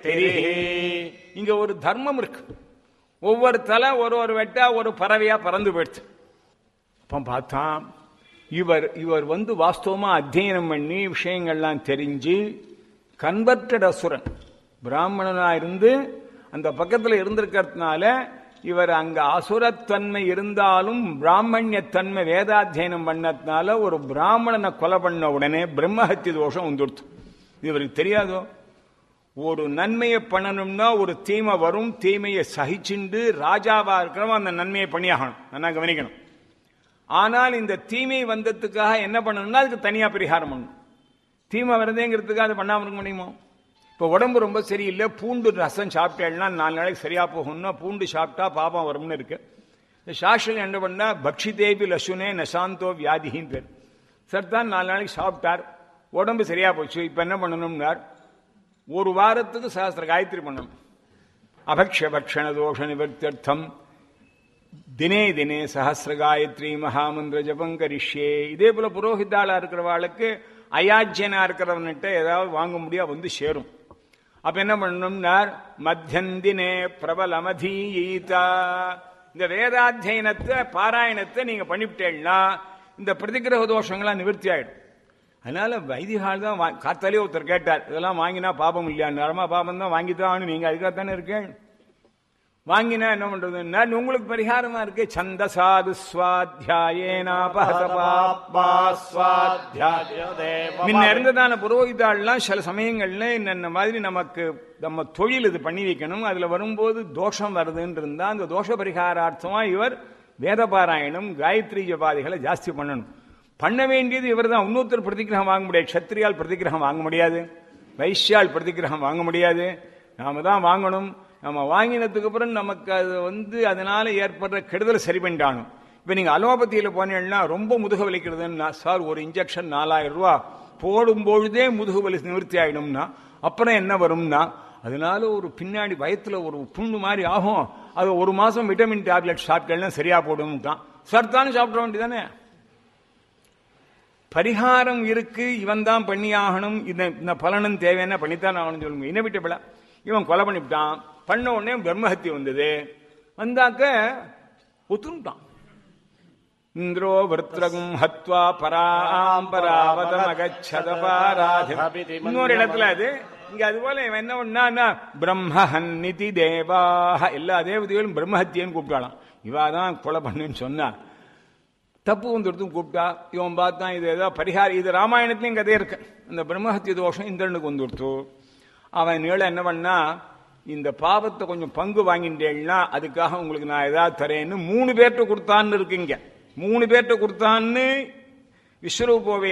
தெரியே இங்க ஒரு தர்மம் இருக்கு ஒவ்வொரு தலை ஒரு ஒரு வெட்டா ஒரு பறவையா பறந்து போயிடுச்சு அப்ப பார்த்தா இவர் இவர் வந்து வாஸ்தவமா அத்தியனம் பண்ணி விஷயங்கள்லாம் தெரிஞ்சு கன்வெர்டட் அசுரன் பிராமணனா இருந்து அந்த பக்கத்துல இருந்திருக்கிறதுனால இவர் அங்க அசுரத்தன்மை இருந்தாலும் பிராமணியத்தன்மை வேதாத்தியனம் பண்ணதுனால ஒரு பிராமணனை கொலை பண்ண உடனே பிரம்மஹத்தி தோஷம் வந்துடுத்து இது இவருக்கு தெரியாதோ ஒரு நன்மையை பண்ணணும்னா ஒரு தீமை வரும் தீமையை சகிச்சுண்டு ராஜாவா இருக்கிறவன் அந்த நன்மையை பண்ணியாகணும் நல்லா கவனிக்கணும் ஆனால் இந்த தீமை வந்ததுக்காக என்ன பண்ணணும்னா அதுக்கு தனியா பரிகாரம் பண்ணணும் தீமை வருதேங்கிறதுக்காக அதை பண்ணாம இருக்க முடியுமோ இப்போ உடம்பு ரொம்ப சரியில்லை பூண்டு ரசம் சாப்பிட்டேன்னா நாலு நாளைக்கு சரியா போகும்னா பூண்டு சாப்பிட்டா பாபம் வரும்னு இருக்கு இந்த சாஸ்திரம் என்ன பண்ணா பக்ஷி தேவி லசுனே நசாந்தோ வியாதின்னு பேர் சார் தான் நாலு நாளைக்கு சாப்பிட்டார் உடம்பு சரியா போச்சு இப்போ என்ன பண்ணணும்னார் ஒரு வாரத்துக்கு சஹஸ்திர காயத்ரி பண்ணணும் அபக்ஷ பக்ஷண தோஷ நிவர்த்தியர்த்தம் தினே தினே சஹஸ்ர காயத்ரி மகாமந்திர ஜபம் கரிஷ்யே இதே போல புரோஹிதாளா இருக்கிறவாளுக்கு அயாஜ்யனா இருக்கிறவன்கிட்ட ஏதாவது வாங்க முடியா வந்து சேரும் அப்ப என்ன பண்ணணும்னார் மத்தியந்தினே பிரபலமதீயீதா இந்த வேதாத்தியனத்தை பாராயணத்தை நீங்க பண்ணிவிட்டேன்னா இந்த பிரதிகிரக தோஷங்கள்லாம் நிவர்த்தி ஆயிடும் அதனால வைதிகால் தான் வா- காத்தாலே ஒருத்தர் கேட்டார் இதெல்லாம் வாங்கினா பாபம் இல்லையா நரமா பாபம் தான் வாங்கித்தான் ஆகணும் நீங்க அதுக்காக தானே இருக்கேன் வாங்கினா என்ன பண்றதுன்னா உங்களுக்கு பரிகாரமா இருக்கு சந்தசாது சுவாத்தியாயேனாபஹத பாப்பா சுவாத்தியாய முன்ன இருந்ததான புரோகிதாள்லாம் சில சமயங்கள்ல இந்த மாதிரி நமக்கு நம்ம தொழில் இது பண்ணி வைக்கணும் அதுல வரும்போது தோஷம் வருதுன்னு இருந்தா அந்த தோஷ பரிகாரார்த்தமா இவர் வேதபாராயணம் காயத்ரி ஜபாதிகளை ஜாஸ்தி பண்ணணும் பண்ண வேண்டியது இவர் தான் இன்னொருத்தர் பிரதிகிரகம் வாங்க முடியாது க்ஷத்ரியால் பிரதிகிரகம் வாங்க முடியாது வைஷ்யால் பிரதிகிரகம் வாங்க முடியாது நாம தான் வாங்கணும் நம்ம வாங்கினதுக்கு அப்புறம் நமக்கு அது வந்து அதனால ஏற்படுற கெடுதலை சரி பண்ணிட்டானும் இப்ப நீங்க அலோபதியில போனீங்கன்னா ரொம்ப முதுகு வலிக்கிறதுன்னா சார் ஒரு இன்ஜெக்ஷன் நாலாயிரம் ரூபா போடும் பொழுதே முதுகு வலி நிவர்த்தி ஆயிடும்னா அப்புறம் என்ன வரும்னா அதனால ஒரு பின்னாடி வயத்துல ஒரு புண்ணு மாதிரி ஆகும் அது ஒரு மாசம் விட்டமின் டேப்லெட் சாப்பிட்டேன்னா சரியா போடும்ட்டான் சார் தானே சாப்பிட வேண்டியதானே பரிகாரம் இருக்கு இவன் தான் பண்ணியாகணும் இந்த இந்த பலனும் தேவையான பண்ணித்தான் ஆகணும் சொல்லுங்க இனவிட்டபிளா இவன் கொலை பண்ணிவிட்டான் பண்ண உடனே பிரம்மஹத்தி வந்தது வந்தாக்க ஒத்துட்டான் இந்திரோ விருத்ரகும் ஹத்வா பராம்பராவதமகச்சதபாராதி இன்னொரு இடத்துல அது இங்க அது போல இவன் என்ன பண்ணா பிரம்மஹன்னிதி தேவாக எல்லா தேவதைகளும் பிரம்மஹத்தியன்னு கூப்பிட்டாலாம் இவாதான் கொலை பண்ணுன்னு சொன்னா தப்பு வந்துடுத்தும் கூப்பிட்டா இவன் பார்த்தான் இது ஏதோ பரிகாரம் இது ராமாயணத்துலயும் கதை இருக்கு அந்த பிரம்மஹத்திய தோஷம் இந்திரனுக்கு வந்துடுத்து அவன் நீள என்ன பண்ணா இந்த பாவத்தை கொஞ்சம் பங்கு வாங்கிட்டேன்னா அதுக்காக உங்களுக்கு நான் ஏதாவது தரேன்னு மூணு பேர்ட்ட கொடுத்தான்னு இருக்குங்க மூணு பேர்ட்ட கொடுத்தான்னு விஸ்வரூபோவே